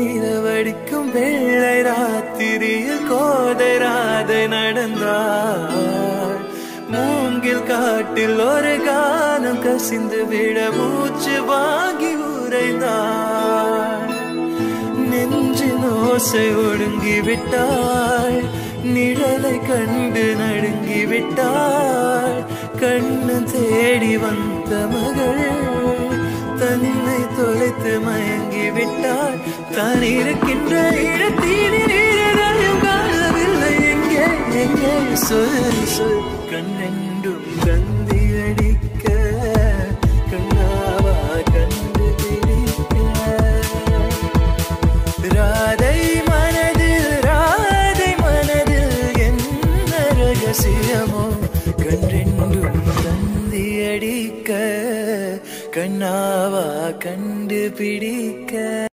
நிலவடிக்கும் வெள்ளை ராத்திரியில் கோதை ராதை நடந்தாள் மூங்கில் காட்டில் ஒரு கானம் கசிந்து விட மூச்சு வாங்கி உறைந்தாள் நெஞ்சின் ஓசை ஒடுங்கி விட்டாள் நிழலை கண்டு நடுங்கி விட்டாள் கண்ணு தேடி வந்த மகள் தன்னை தொலைத்து மயங்கி விட்டாள் தான் இருக்கின்ற இடத்தில் காணவில்லை எங்கே எங்கே சொல் சொல் கண்ணெண்டும் கந்தி அடிக்க கண்ணாவா கண்டு பிடிக்க ராதை மனதில் ராதை மனதில் என்ன ரகசியமோ கண்டெண்டும் தந்தி அடிக்க கண்ணாவா கண்டு பிடிக்க